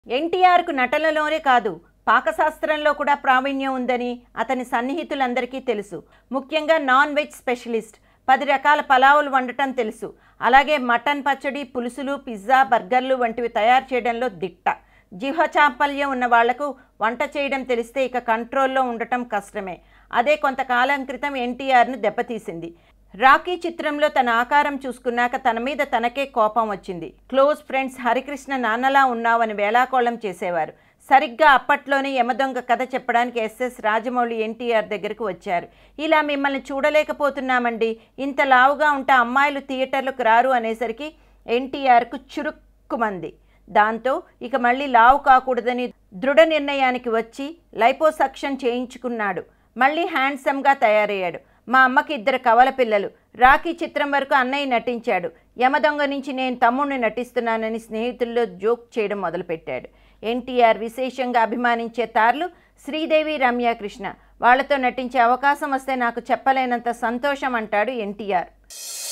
ఎన్టీఆర్కు నటనలోనే కాదు పాకశాస్త్రంలో కూడా ప్రావీణ్యం ఉందని అతని సన్నిహితులందరికీ తెలుసు ముఖ్యంగా నాన్ వెజ్ స్పెషలిస్ట్ పది రకాల పలావులు వండటం తెలుసు అలాగే మటన్ పచ్చడి పులుసులు పిజ్జా బర్గర్లు వంటివి తయారు చేయడంలో దిట్ట జిహ్వచాపల్యం ఉన్న వాళ్లకు వంట చేయడం తెలిస్తే ఇక కంట్రోల్లో ఉండటం కష్టమే అదే కొంతకాలం క్రితం ఎన్టీఆర్ను దెబ్బతీసింది రాకీ చిత్రంలో తన ఆకారం చూసుకున్నాక తన మీద తనకే కోపం వచ్చింది క్లోజ్ ఫ్రెండ్స్ హరికృష్ణ నాన్నలా ఉన్నావని వేలాకోళం చేసేవారు సరిగ్గా అప్పట్లోనే యమదొంగ కథ చెప్పడానికి ఎస్ఎస్ రాజమౌళి ఎన్టీఆర్ దగ్గరకు వచ్చారు ఇలా మిమ్మల్ని చూడలేకపోతున్నామండి ఇంత లావుగా ఉంటే అమ్మాయిలు థియేటర్లకు రారు అనేసరికి ఎన్టీఆర్కు చురుక్కుమంది దాంతో ఇక మళ్ళీ లావు కాకూడదని దృఢ నిర్ణయానికి వచ్చి లైపోసక్షన్ చేయించుకున్నాడు మళ్ళీ హ్యాండ్సమ్గా తయారయ్యాడు మా అమ్మకి ఇద్దరు కవల పిల్లలు రాఖీ చిత్రం వరకు అన్నయ్య నటించాడు యమదొంగ నుంచి నేను తమ్ముడిని నటిస్తున్నానని స్నేహితుల్లో జోక్ చేయడం మొదలుపెట్టాడు ఎన్టీఆర్ విశేషంగా అభిమానించే తార్లు శ్రీదేవి రమ్యాకృష్ణ వాళ్లతో నటించే అవకాశం వస్తే నాకు చెప్పలేనంత సంతోషం అంటాడు ఎన్టీఆర్